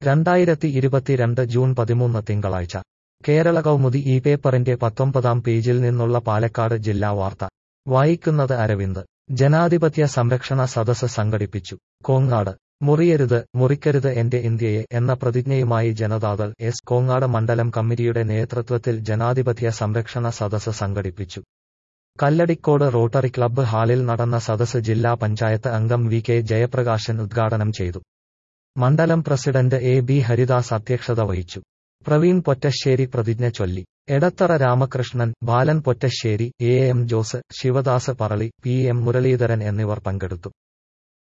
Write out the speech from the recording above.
രണ്ടായിരത്തി ഇരുപത്തിരണ്ട് ജൂൺ പതിമൂന്ന് തിങ്കളാഴ്ച കേരള കൗമുദി ഈ പേപ്പറിന്റെ പത്തൊമ്പതാം പേജിൽ നിന്നുള്ള പാലക്കാട് ജില്ലാ വാർത്ത വായിക്കുന്നത് അരവിന്ദ് ജനാധിപത്യ സംരക്ഷണ സദസ് സംഘടിപ്പിച്ചു കോങ്ങാട് മുറിയരുത് മുറിക്കരുത് എന്റെ ഇന്ത്യയെ എന്ന പ്രതിജ്ഞയുമായി ജനതാദൾ എസ് കോങ്ങാട് മണ്ഡലം കമ്മിറ്റിയുടെ നേതൃത്വത്തിൽ ജനാധിപത്യ സംരക്ഷണ സദസ് സംഘടിപ്പിച്ചു കല്ലടിക്കോട് റോട്ടറി ക്ലബ്ബ് ഹാളിൽ നടന്ന സദസ് ജില്ലാ പഞ്ചായത്ത് അംഗം വി കെ ജയപ്രകാശൻ ഉദ്ഘാടനം ചെയ്തു മണ്ഡലം പ്രസിഡന്റ് എ ബി ഹരിദാസ് അധ്യക്ഷത വഹിച്ചു പ്രവീൺ പൊറ്റശ്ശേരി പ്രതിജ്ഞ ചൊല്ലി Edathara Ramakrishnan Balan Pottassery A M Jose Sivadas Parali P M Muraleedharan എന്നിവർ പങ്കെടുത്തു